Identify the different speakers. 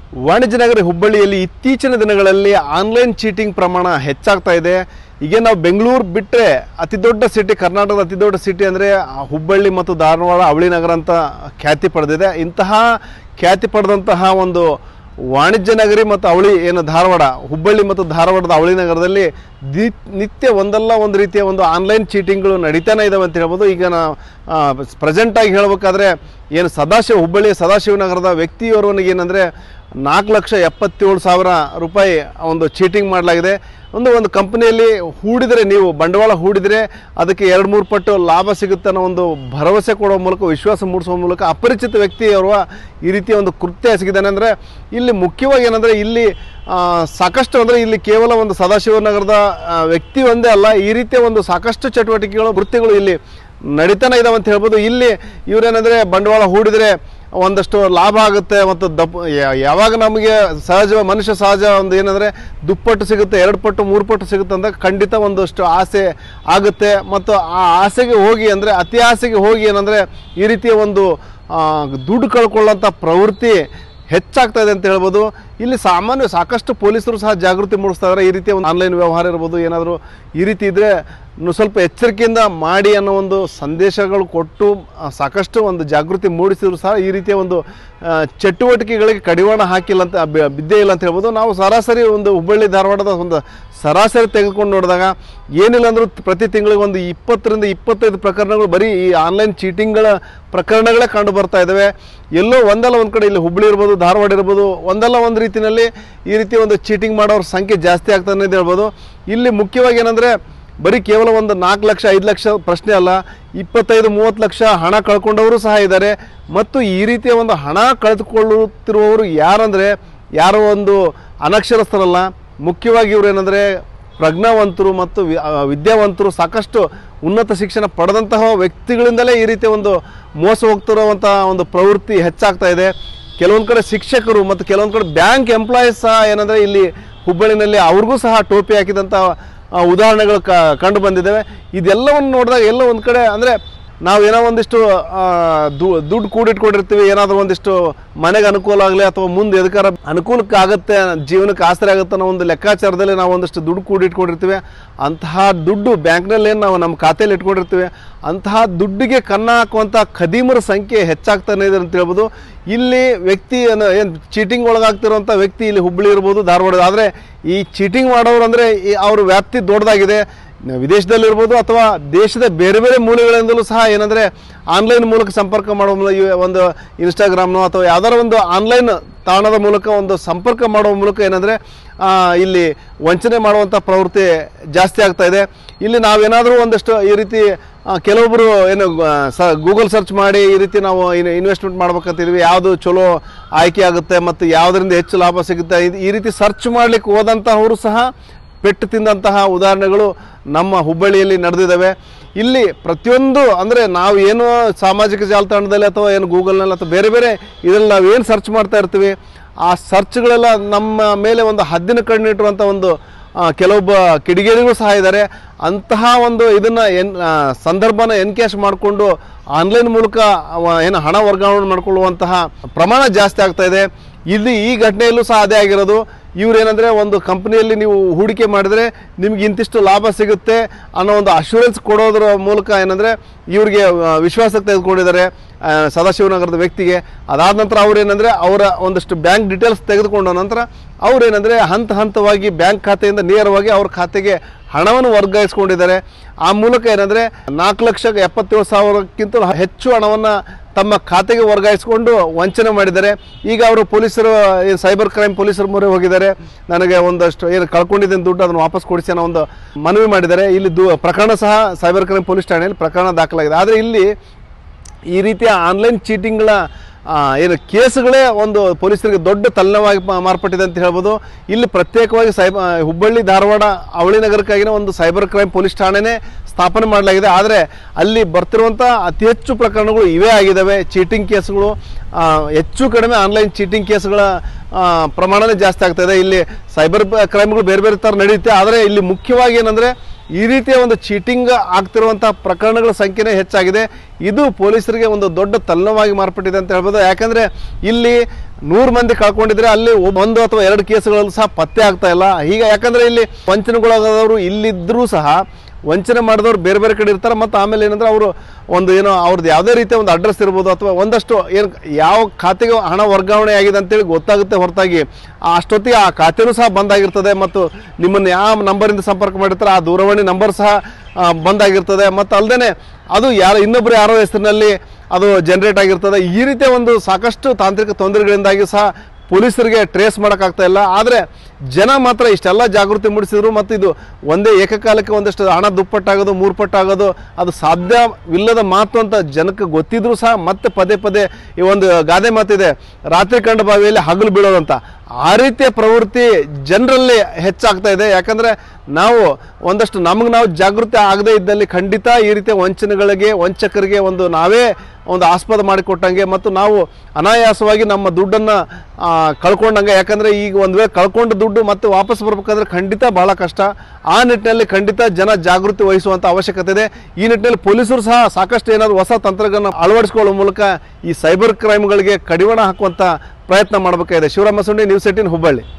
Speaker 1: ವಾಣಿಜ್ಯ ನಗರಿ ಹುಬ್ಬಳ್ಳಿಯಲ್ಲಿ ಇತ್ತೀಚಿನ ದಿನಗಳಲ್ಲಿ ಆನ್ಲೈನ್ ಚೀಟಿಂಗ್ ಪ್ರಮಾಣ ಹೆಚ್ಚಾಗ್ತಾ ಇದೆ ಈಗ ನಾವು ಬೆಂಗಳೂರು ಬಿಟ್ಟರೆ ಅತಿ ದೊಡ್ಡ ಸಿಟಿ ಕರ್ನಾಟಕದ ಅತಿ ದೊಡ್ಡ ಸಿಟಿ ಅಂದರೆ ಹುಬ್ಬಳ್ಳಿ ಮತ್ತು ಧಾರವಾಡ ಅವಳಿ ನಗರ ಅಂತ ಖ್ಯಾತಿ ಪಡೆದಿದೆ ಇಂತಹ ಖ್ಯಾತಿ ಪಡೆದಂತಹ ಒಂದು ವಾಣಿಜ್ಯ ನಗರಿ ಮತ್ತು ಅವಳಿ ಏನು ಧಾರವಾಡ ಹುಬ್ಬಳ್ಳಿ ಮತ್ತು ಧಾರವಾಡದ ಅವಳಿ ನಗರದಲ್ಲಿ ದಿ- ನಿತ್ಯ ಒಂದಲ್ಲ ಒಂದು ರೀತಿಯ ಒಂದು ಆನ್ಲೈನ್ ಚೀಟಿಂಗ್ಗಳು ನಡೀತಾನೆ ಇದಾವೆ ಅಂತ ಹೇಳ್ಬೋದು ಈಗ ನಾ ಪ್ರೆಸೆಂಟಾಗಿ ಹೇಳಬೇಕಾದ್ರೆ ಏನು ಸದಾಶಿವ ಹುಬ್ಬಳ್ಳಿಯ ಸದಾಶಿವ ನಗರದ ವ್ಯಕ್ತಿಯವರವನಿಗೆ ಏನಂದರೆ ನಾಲ್ಕು ಲಕ್ಷ ಎಪ್ಪತ್ತೇಳು ಸಾವಿರ ರೂಪಾಯಿ ಒಂದು ಚೀಟಿಂಗ್ ಮಾಡಲಾಗಿದೆ ಒಂದು ಒಂದು ಕಂಪನಿಯಲ್ಲಿ ಹೂಡಿದರೆ ನೀವು ಬಂಡವಾಳ ಹೂಡಿದರೆ ಅದಕ್ಕೆ ಎರಡು ಮೂರು ಪಟ್ಟು ಲಾಭ ಸಿಗುತ್ತೆ ಅನ್ನೋ ಒಂದು ಭರವಸೆ ಕೊಡುವ ಮೂಲಕ ವಿಶ್ವಾಸ ಮೂಡಿಸುವ ಮೂಲಕ ಅಪರಿಚಿತ ವ್ಯಕ್ತಿಯವರು ಈ ರೀತಿಯ ಒಂದು ಕೃತ್ಯ ಎಸಗಿದ್ದಾನೆ ಅಂದರೆ ಇಲ್ಲಿ ಮುಖ್ಯವಾಗಿ ಏನಂದರೆ ಇಲ್ಲಿ ಆ, ಸಾಕಷ್ಟು ಅಂದರೆ ಇಲ್ಲಿ ಕೇವಲ ಒಂದು ಸದಾಶಿವನಗರದ ಆ, ವ್ಯಕ್ತಿ ಒಂದೇ ಅಲ್ಲ ಈ ರೀತಿಯ ಒಂದು ಸಾಕಷ್ಟು ಚಟುವಟಿಕೆಗಳು ವೃತ್ತಿಗಳು ಇಲ್ಲಿ ನಡೀತಾನೆ ಇದಾವೆ ಅಂತ ಹೇಳ್ಬೋದು ಇಲ್ಲಿ ಇವರೇನಂದರೆ ಬಂಡವಾಳ ಹೂಡಿದರೆ ಒಂದಷ್ಟು ಲಾಭ ಆಗುತ್ತೆ ಮತ್ತು ದಪ್ ಯಾ- ಯಾವಾಗ ನಮಗೆ ಸಹಜ ಮನುಷ್ಯ ಸಹಜ ಒಂದು ಏನಂದರೆ ದುಪ್ಪಟ್ಟು ಸಿಗುತ್ತೆ ಎರಡು ಪಟ್ಟು ಮೂರು ಪಟ್ಟು ಸಿಗುತ್ತೆ ಅಂತ ಖಂಡಿತ ಒಂದಷ್ಟು ಆಸೆ ಆಗುತ್ತೆ ಮತ್ತು ಆ ಆಸೆಗೆ ಹೋಗಿ ಅಂದರೆ ಅತಿ ಆಸೆಗೆ ಹೋಗಿ ಏನಂದರೆ ಈ ರೀತಿಯ ಒಂದು ಆ, ದುಡ್ಡು ಕಳ್ಕೊಳ್ಳೋಂಥ ಪ್ರವೃತ್ತಿ ಹೆಚ್ಚಾಗ್ತಾ ಇದೆ ಅಂತ ಹೇಳ್ಬೋದು ಇಲ್ಲಿ ಸಾಮಾನ್ಯ ಸಾಕಷ್ಟು ಪೊಲೀಸರು ಸಹ ಜಾಗೃತಿ ಮೂಡಿಸ್ತಾ ಇದ್ದಾರೆ ಈ ರೀತಿಯ ಒಂದು ಆನ್ಲೈನ್ ವ್ಯವಹಾರ ಇರ್ಬೋದು ಏನಾದರೂ ಈ ರೀತಿ ಇದ್ದರೆ ಇನ್ನು ಸ್ವಲ್ಪ ಎಚ್ಚರಿಕೆಯಿಂದ ಮಾಡಿ ಅನ್ನೋ ಒಂದು ಸಂದೇಶಗಳು ಕೊಟ್ಟು ಆ, ಸಾಕಷ್ಟು ಒಂದು ಜಾಗೃತಿ ಮೂಡಿಸಿದ್ರು ಸಹ ಈ ರೀತಿಯ ಒಂದು ಆ, ಚಟುವಟಿಕೆಗಳಿಗೆ ಕಡಿವಾಣ ಹಾಕಿಲ್ಲ ಅಂತ ಬಿ- ಬಿದ್ದೇ ಇಲ್ಲ ಅಂತ ಹೇಳ್ಬೋದು ನಾವು ಸರಾಸರಿ ಒಂದು ಹುಬ್ಬಳ್ಳಿ ಧಾರವಾಡದ ಒಂದು ಸರಾಸರಿ ತೆಗೆದುಕೊಂಡು ನೋಡಿದಾಗ ಏನಿಲ್ಲ ಅಂದರೂ ಪ್ರತಿ ತಿಂಗಳಿಗೆ ಒಂದು ಇಪ್ಪತ್ತರಿಂದ ಇಪ್ಪತ್ತೈದು ಪ್ರಕರಣಗಳು ಬರೀ ಈ ಆನ್ಲೈನ್ ಚೀಟಿಂಗ್ಗಳ ಪ್ರಕರಣಗಳೇ ಕಂಡು ಬರ್ತಾ ಇದ್ದಾವೆ ಎಲ್ಲೋ ಒಂದಲ್ಲ ಒಂದು ಕಡೆ ಇಲ್ಲಿ ಹುಬ್ಬಳ್ಳಿ ಇರ್ಬೋದು ಧಾರವಾಡ ಇರ್ಬೋದು ಒಂದಲ್ಲ ಒಂದು ರೀತಿಯಲ್ಲಿ ಈ ರೀತಿ ಒಂದು ಚೀಟಿಂಗ್ ಮಾಡೋರ ಸಂಖ್ಯೆ ಜಾಸ್ತಿ ಆಗ್ತಾನೆ ಅಂತ ಹೇಳ್ಬೋದು ಇಲ್ಲಿ ಮುಖ್ಯವಾಗಿ ಏನಂದರೆ ಬರೀ ಕೇವಲ ಒಂದು ನಾಲ್ಕು ಲಕ್ಷ ಐದು ಲಕ್ಷ ಪ್ರಶ್ನೆ ಅಲ್ಲ ಇಪ್ಪತ್ತೈದು ಮೂವತ್ತು ಲಕ್ಷ ಹಣ ಕಳ್ಕೊಂಡವರು ಸಹ ಇದ್ದಾರೆ ಮತ್ತು ಈ ರೀತಿಯ ಒಂದು ಹಣ ಕಳೆದುಕೊಳ್ಳುತ್ತಿರುವವರು ಯಾರಂದರೆ ಯಾರೋ ಒಂದು ಅನಕ್ಷರಸ್ಥರಲ್ಲ ಮುಖ್ಯವಾಗಿ ಇವರು ಏನಂದರೆ ಪ್ರಜ್ಞಾವಂತರು ಮತ್ತು ವಿ- ಆ, ವಿದ್ಯಾವಂತರು ಸಾಕಷ್ಟು ಉನ್ನತ ಶಿಕ್ಷಣ ಪಡೆದಂತಹ ವ್ಯಕ್ತಿಗಳಿಂದಲೇ ಈ ರೀತಿಯ ಒಂದು ಮೋಸ ಹೋಗ್ತಿರುವಂಥ ಒಂದು ಪ್ರವೃತ್ತಿ ಹೆಚ್ಚಾಗ್ತಾ ಇದೆ ಕೆಲವೊಂದು ಕಡೆ ಶಿಕ್ಷಕರು ಮತ್ತು ಕೆಲವೊಂದು ಕಡೆ ಬ್ಯಾಂಕ್ ಎಂಪ್ಲಾಯೀಸ್ ಸಹ ಏನಂದರೆ ಇಲ್ಲಿ ಹುಬ್ಬಳ್ಳಿನಲ್ಲಿ ಅವ್ರಿಗೂ ಸಹ ಟೋಪಿ ಹಾಕಿದಂಥ ಆ, ಉದಾಹರಣೆಗಳು ಕ ಕಂಡು ಬಂದಿದ್ದಾವೆ ಇದೆಲ್ಲವನ್ನು ನೋಡಿದಾಗ ಎಲ್ಲ ಒಂದು ಕಡೆ ಅಂದರೆ ನಾವು ಏನೋ ಒಂದಿಷ್ಟು ಆ, ದು- ದುಡ್ಡು ಕೂಡಿಟ್ಕೊಂಡಿರ್ತೀವಿ ಏನಾದರೂ ಒಂದಿಷ್ಟು ಮನೆಗೆ ಅನುಕೂಲ ಆಗಲಿ ಅಥವಾ ಮುಂದೆ ಎದಕ್ಕಾರ ಅನುಕೂಲಕ್ಕೆ ಆಗುತ್ತೆ ಜೀವನಕ್ಕೆ ಆಸರೆ ಆಗುತ್ತೆ ಅನ್ನೋ ಒಂದು ಲೆಕ್ಕಾಚಾರದಲ್ಲಿ ನಾವು ಒಂದಿಷ್ಟು ದುಡ್ಡು ಕೂಡಿಟ್ಕೊಂಡಿರ್ತೀವಿ ಅಂತಹ ದುಡ್ಡು ಬ್ಯಾಂಕ್ನಲ್ಲಿ ಏನು ನಾವು ನಮ್ಮ ಖಾತೆಯಲ್ಲಿ ಇಟ್ಕೊಂಡಿರ್ತೀವಿ ಅಂತಹ ದುಡ್ಡಿಗೆ ಕನ್ನ ಹಾಕುವಂಥ ಖದೀಮರ ಸಂಖ್ಯೆ ಹೆಚ್ಚಾಗ್ತಾನೆ ಇದೆ ಅಂತ ಹೇಳ್ಬೋದು ಇಲ್ಲಿ ವ್ಯಕ್ತಿ ಏನು ಚೀಟಿಂಗ್ ಒಳಗಾಗ್ತಿರುವಂಥ ವ್ಯಕ್ತಿ ಇಲ್ಲಿ ಹುಬ್ಬಳ್ಳಿ ಇರ್ಬೋದು ಧಾರವಾಡ ಆದರೆ ಈ ಚೀಟಿಂಗ್ ಮಾಡೋರು ಅಂದರೆ ಅವ್ರ ವ್ಯಾಪ್ತಿ ದೊಡ್ಡದಾಗಿದೆ ವಿದೇಶದಲ್ಲಿರ್ಬೋದು ಅಥವಾ ದೇಶದ ಬೇರೆ ಬೇರೆ ಮೂಲೆಗಳಿಂದಲೂ ಸಹ ಏನಂದರೆ ಆನ್ಲೈನ್ ಮೂಲಕ ಸಂಪರ್ಕ ಮಾಡುವ ಮೂಲಕ ಈ ಒಂದು ಇನ್ಸ್ಟಾಗ್ರಾಮ್ನೋ ಅಥವಾ ಯಾವ್ದಾರ ಒಂದು ಆನ್ಲೈನ್ ತಾಣದ ಮೂಲಕ ಒಂದು ಸಂಪರ್ಕ ಮಾಡುವ ಮೂಲಕ ಏನಂದರೆ ಇಲ್ಲಿ ವಂಚನೆ ಮಾಡುವಂಥ ಪ್ರವೃತ್ತಿ ಜಾಸ್ತಿ ಆಗ್ತಾ ಇದೆ ಇಲ್ಲಿ ನಾವೇನಾದರೂ ಒಂದಷ್ಟು ಈ ರೀತಿ ಆ, ಕೆಲವೊಬ್ಬರು ಏನು ಆ, ಸ ಗೂಗಲ್ ಸರ್ಚ್ ಮಾಡಿ ಈ ರೀತಿ ನಾವು ಇನ್ವೆಸ್ಟ್ಮೆಂಟ್ ಮಾಡ್ಬೇಕಂತಿದ್ವಿ ಯಾವುದು ಚಲೋ ಆಯ್ಕೆ ಆಗುತ್ತೆ ಮತ್ತು ಯಾವುದರಿಂದ ಹೆಚ್ಚು ಲಾಭ ಸಿಗುತ್ತೆ ಇದು- ಈ ರೀತಿ ಸರ್ಚ್ ಮಾಡ್ಲಿಕ್ಕೆ ಹೋದಂತಹವರು ಸಹ ಪೆಟ್ಟು ತಿಂದಂತಹ ಉದಾಹರಣೆಗಳು ನಮ್ಮ ಹುಬ್ಬಳ್ಳಿಯಲ್ಲಿ ನಡೆದಿದ್ದಾವೆ ಇಲ್ಲಿ ಪ್ರತಿಯೊಂದು ಅಂದರೆ ನಾವು ಏನು ಸಾಮಾಜಿಕ ಜಾಲತಾಣದಲ್ಲಿ ಅಥವಾ ಏನು ಗೂಗಲ್ನಲ್ಲಿ ಅಥವಾ ಬೇರೆ ಬೇರೆ ಇದರಲ್ಲಿ ನಾವು ಏನು ಸರ್ಚ್ ಮಾಡ್ತಾ ಇರ್ತೀವಿ ಆ ಸರ್ಚ್ಗಳೆಲ್ಲ ನಮ್ಮ ಮೇಲೆ ಒಂದು ಹದ್ದಿನ ಕಣ್ಣಿಟ್ಟುವಂಥ ಒಂದು ಆ, ಕೆಲವೊಬ್ಬ ಕಿಡಿಗೇಡಿಗಳು ಸಹ ಇದ್ದಾರೆ ಅಂತಹ ಒಂದು ಇದನ್ನು ಎನ್ ಆ, ಸಂದರ್ಭನ ಎನ್ಕ್ಯಾಶ್ ಮಾಡಿಕೊಂಡು ಆನ್ಲೈನ್ ಮೂಲಕ ಅವ ಏನು ಹಣ ವರ್ಗಾವಣೆ ಮಾಡಿಕೊಳ್ಳುವಂತಹ ಪ್ರಮಾಣ ಜಾಸ್ತಿ ಆಗ್ತಾ ಇದೆ ಇಲ್ಲಿ ಈ ಘಟನೆಯಲ್ಲೂ ಸಹ ಅದೇ ಆಗಿರೋದು ಇವ್ರೇನಂದರೆ ಒಂದು ಕಂಪ್ನಿಯಲ್ಲಿ ನೀವು ಹೂಡಿಕೆ ಮಾಡಿದರೆ ನಿಮ್ಗೆ ಇಂತಿಷ್ಟು ಲಾಭ ಸಿಗುತ್ತೆ ಅನ್ನೋ ಒಂದು ಅಶ್ಯೂರೆನ್ಸ್ ಕೊಡೋದ್ರ ಮೂಲಕ ಏನಂದರೆ ಇವ್ರಿಗೆ ಆ, ವಿಶ್ವಾಸಕ್ಕೆ ತೆಗೆದುಕೊಂಡಿದ್ದಾರೆ ಆ, ಸದಾಶಿವನಗರದ ವ್ಯಕ್ತಿಗೆ ಅದಾದ ನಂತರ ಅವ್ರೇನಂದರೆ ಅವರ ಒಂದಷ್ಟು ಬ್ಯಾಂಕ್ ಡೀಟೇಲ್ಸ್ ತೆಗೆದುಕೊಂಡ ನಂತರ ಅವ್ರೇನಂದರೆ ಹಂತ ಹಂತವಾಗಿ ಬ್ಯಾಂಕ್ ಖಾತೆಯಿಂದ ನೇರವಾಗಿ ಅವ್ರ ಖಾತೆಗೆ ಹಣವನ್ನು ವರ್ಗಾಯಿಸ್ಕೊಂಡಿದ್ದಾರೆ ಆ ಮೂಲಕ ಏನಂದರೆ ನಾಲ್ಕು ಲಕ್ಷ ಎಪ್ಪತ್ತೇಳು ಸಾವಿರಕ್ಕಿಂತ ಹೆಚ್ಚು ಹಣವನ್ನು ತಮ್ಮ ಖಾತೆಗೆ ವರ್ಗಾಯಿಸಿಕೊಂಡು ವಂಚನೆ ಮಾಡಿದ್ದಾರೆ ಈಗ ಅವರು ಪೊಲೀಸರು ಈ ಸೈಬರ್ ಕ್ರೈಮ್ ಪೊಲೀಸರ ಮೊರೆ ಹೋಗಿದ್ದಾರೆ ನನಗೆ ಒಂದಷ್ಟು ಏನು ಕಳ್ಕೊಂಡಿದ್ದೀನಿ ದುಡ್ಡು ಅದನ್ನು ವಾಪಸ್ ಕೊಡಿಸಿ ಅನ್ನೋ ಒಂದು ಮನವಿ ಮಾಡಿದ್ದಾರೆ ಇಲ್ಲಿ ದು ಪ್ರಕರಣ ಸಹ ಸೈಬರ್ ಕ್ರೈಮ್ ಪೊಲೀಸ್ ಠಾಣೆಯಲ್ಲಿ ಪ್ರಕರಣ ದಾಖಲಾಗಿದೆ ಆದರೆ ಇಲ್ಲಿ ಈ ರೀತಿಯ ಆನ್ಲೈನ್ ಚೀಟಿಂಗ್ಗಳ ಆ, ಏನು ಕೇಸುಗಳೇ ಒಂದು ಪೊಲೀಸರಿಗೆ ದೊಡ್ಡ ತಲ್ಲವಾಗಿ ಮ- ಮಾರ್ಪಟ್ಟಿದೆ ಅಂತ ಹೇಳ್ಬೋದು ಇಲ್ಲಿ ಪ್ರತ್ಯೇಕವಾಗಿ ಸೈಬ ಹುಬ್ಬಳ್ಳಿ ಧಾರವಾಡ ಅವಳಿ ನಗರಕ್ಕಾಗಿನ ಒಂದು ಸೈಬರ್ ಕ್ರೈಮ್ ಪೊಲೀಸ್ ಠಾಣೆನೇ ಸ್ಥಾಪನೆ ಮಾಡಲಾಗಿದೆ ಆದರೆ ಅಲ್ಲಿ ಬರ್ತಿರುವಂಥ ಅತಿ ಹೆಚ್ಚು ಪ್ರಕರಣಗಳು ಇವೇ ಆಗಿದ್ದಾವೆ ಚೀಟಿಂಗ್ ಕೇಸುಗಳು ಆ, ಹೆಚ್ಚು ಕಡಿಮೆ ಆನ್ಲೈನ್ ಚೀಟಿಂಗ್ ಕೇಸುಗಳ ಆ, ಪ್ರಮಾಣನೇ ಜಾಸ್ತಿ ಆಗ್ತಾ ಇದೆ ಇಲ್ಲಿ ಸೈಬರ್ ಕ್ರೈಮ್ಗಳು ಬೇರೆ ಬೇರೆ ಥರ ನಡೆಯುತ್ತೆ ಆದರೆ ಇಲ್ಲಿ ಮುಖ್ಯವಾಗಿ ಏನಂದರೆ ಈ ರೀತಿಯ ಒಂದು ಚೀಟಿಂಗ್ ಆಗ್ತಿರುವಂಥ ಪ್ರಕರಣಗಳ ಸಂಖ್ಯೆನೇ ಹೆಚ್ಚಾಗಿದೆ ಇದು ಪೊಲೀಸರಿಗೆ ಒಂದು ದೊಡ್ಡ ತಲೆನೋವಾಗಿ ಮಾರ್ಪಟ್ಟಿದೆ ಅಂತ ಹೇಳ್ಬೋದು ಯಾಕಂದರೆ ಇಲ್ಲಿ ನೂರು ಮಂದಿ ಕಳ್ಕೊಂಡಿದ್ರೆ ಅಲ್ಲಿ ಒಂದು ಅಥವಾ ಎರಡು ಕೇಸುಗಳಲ್ಲಿ ಸಹ ಪತ್ತೆ ಆಗ್ತಾ ಇಲ್ಲ ಈಗ ಯಾಕಂದರೆ ಇಲ್ಲಿ ವಂಚನೆಗೊಳಗಾದವರು ಇಲ್ಲಿದ್ದರೂ ಸಹ ವಂಚನೆ ಮಾಡಿದವರು ಬೇರೆ ಬೇರೆ ಕಡೆ ಇರ್ತಾರೆ ಮತ್ತು ಆಮೇಲೆ ಏನಂದ್ರೆ ಅವರು ಒಂದು ಏನೋ ಅವ್ರದ್ದು ಯಾವುದೇ ರೀತಿಯ ಒಂದು ಅಡ್ರೆಸ್ ಇರ್ಬೋದು ಅಥವಾ ಒಂದಷ್ಟು ಏನು ಯಾವ ಖಾತೆಗೆ ಹಣ ವರ್ಗಾವಣೆ ಆಗಿದೆ ಅಂತೇಳಿ ಗೊತ್ತಾಗುತ್ತೆ ಹೊರತಾಗಿ ಆ ಅಷ್ಟೊತ್ತಿಗೆ ಆ ಖಾತೆನೂ ಸಹ ಬಂದಾಗಿರ್ತದೆ ಮತ್ತು ನಿಮ್ಮನ್ನು ಯಾವ ನಂಬರಿಂದ ಸಂಪರ್ಕ ಮಾಡಿರ್ತಾರೆ ಆ ದೂರವಾಣಿ ನಂಬರ್ ಸಹ ಆ, ಬಂದಾಗಿರ್ತದೆ ಮತ್ತು ಅಲ್ಲದೆ ಅದು ಯಾರು ಇನ್ನೊಬ್ಬರು ಯಾರೋ ಹೆಸರಿನಲ್ಲಿ ಅದು ಜನರೇಟ್ ಆಗಿರ್ತದೆ ಈ ರೀತಿಯ ಒಂದು ಸಾಕಷ್ಟು ತಾಂತ್ರಿಕ ತೊಂದರೆಗಳಿಂದಾಗಿ ಸಹ ಪೊಲೀಸರಿಗೆ ಟ್ರೇಸ್ ಮಾಡೋಕ್ಕಾಗ್ತಾ ಇಲ್ಲ ಆದರೆ ಜನ ಮಾತ್ರ ಇಷ್ಟೆಲ್ಲ ಜಾಗೃತಿ ಮೂಡಿಸಿದ್ರು ಮತ್ತು ಇದು ಒಂದೇ ಏಕಕಾಲಕ್ಕೆ ಒಂದಷ್ಟು ಹಣ ದುಪ್ಪಟ್ಟಾಗೋದು ಮೂರ್ಪಟ್ಟಾಗೋದು ಅದು ಸಾಧ್ಯವಿಲ್ಲದ ಮಾತು ಅಂತ ಜನಕ್ಕೆ ಗೊತ್ತಿದ್ರೂ ಸಹ ಮತ್ತೆ ಪದೇ ಪದೇ ಈ ಒಂದು ಗಾದೆ ಮಾತಿದೆ ರಾತ್ರಿ ಕಂಡ ಬಾವಿಯಲ್ಲಿ ಹಗಲು ಬೀಳೋದಂತ ಆ ರೀತಿಯ ಪ್ರವೃತ್ತಿ ಜನರಲ್ಲಿ ಹೆಚ್ಚಾಗ್ತಾ ಇದೆ ಯಾಕಂದರೆ ನಾವು ಒಂದಷ್ಟು ನಮಗೆ ನಾವು ಜಾಗೃತಿ ಆಗದೇ ಇದ್ದಲ್ಲಿ ಖಂಡಿತ ಈ ರೀತಿಯ ವಂಚನೆಗಳಿಗೆ ವಂಚಕರಿಗೆ ಒಂದು ನಾವೇ ಒಂದು ಆಸ್ಪದ ಮಾಡಿಕೊಟ್ಟಂಗೆ ಮತ್ತು ನಾವು ಅನಾಯಾಸವಾಗಿ ನಮ್ಮ ದುಡ್ಡನ್ನು ಕಳ್ಕೊಂಡಂಗೆ ಯಾಕಂದರೆ ಈಗ ಒಂದು ವೇಳೆ ಕಳ್ಕೊಂಡ ದುಡ್ಡು ಮತ್ತೆ ವಾಪಸ್ ಬರ್ಬೇಕಾದ್ರೆ ಖಂಡಿತ ಬಹಳ ಕಷ್ಟ ಆ ನಿಟ್ಟಿನಲ್ಲಿ ಖಂಡಿತ ಜನ ಜಾಗೃತಿ ವಹಿಸುವಂಥ ಅವಶ್ಯಕತೆ ಇದೆ ಈ ನಿಟ್ಟಿನಲ್ಲಿ ಪೊಲೀಸರು ಸಹ ಸಾಕಷ್ಟು ಏನಾದರೂ ಹೊಸ ತಂತ್ರಜ್ಞಾನ ಅಳವಡಿಸಿಕೊಳ್ಳುವ ಮೂಲಕ ಈ ಸೈಬರ್ ಕ್ರೈಮ್ಗಳಿಗೆ ಕಡಿವಾಣ ಹಾಕುವಂಥ ಪ್ರಯತ್ನ ಮಾಡಬೇಕಾಗಿದೆ ಶಿವರಾಮ ಸುಂಡಿ ನ್ಯೂಸ್ ಏಟಿನ್ ಹುಬ್ಬಳ್ಳಿ